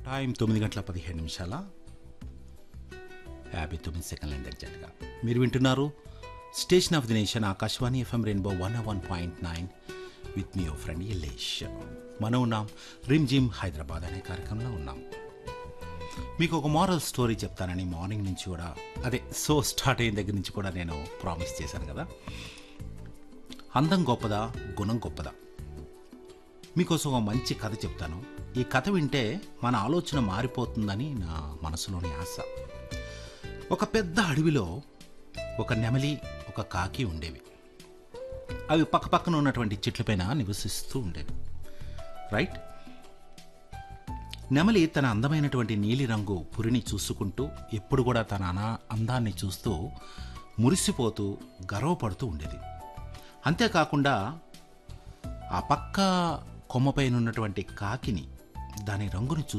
time తొమ్మిది గంటల పదిహేడు నిమిషాల యాభై తొమ్మిది సెకండ్ల ఎగ్జాక్ట్గా మీరు వింటున్నారు station of the nation Akashvani FM rainbow one one point nine with మీ ఫ్రెండ్ ఇల్లేష్ మనం ఉన్నాం రిమ్ జిమ్ హైదరాబాద్ అనే కార్యక్రమంలో ఉన్నాం మీకు ఒక మారల్ స్టోరీ చెప్తానని మార్నింగ్ నుంచి కూడా అదే సో స్టార్ట్ అయిన దగ్గర నుంచి కూడా నేను ప్రామిస్ చేశాను కదా అందం గొప్పదా గుణం గొప్పదా మీకోసం ఒక మంచి కథ చెప్తాను ఈ కథ వింటే మన ఆలోచన మారిపోతుందని నా మనసులోని ఆశ ఒక పెద్ద అడవిలో ఒక నెమలి ఒక కాకి ఉండేవి అవి పక్కపక్కన ఉన్నటువంటి చెట్లపైన నివసిస్తూ ఉండేవి రైట్ నెమలి తన అందమైనటువంటి నీలిరంగు పురిని చూసుకుంటూ ఎప్పుడు కూడా తన అనా అందాన్ని చూస్తూ మురిసిపోతూ గర్వపడుతూ ఉండేది అంతేకాకుండా ఆ పక్క కొమ్మపైన ఉన్నటువంటి కాకిని దాని రంగుని చూ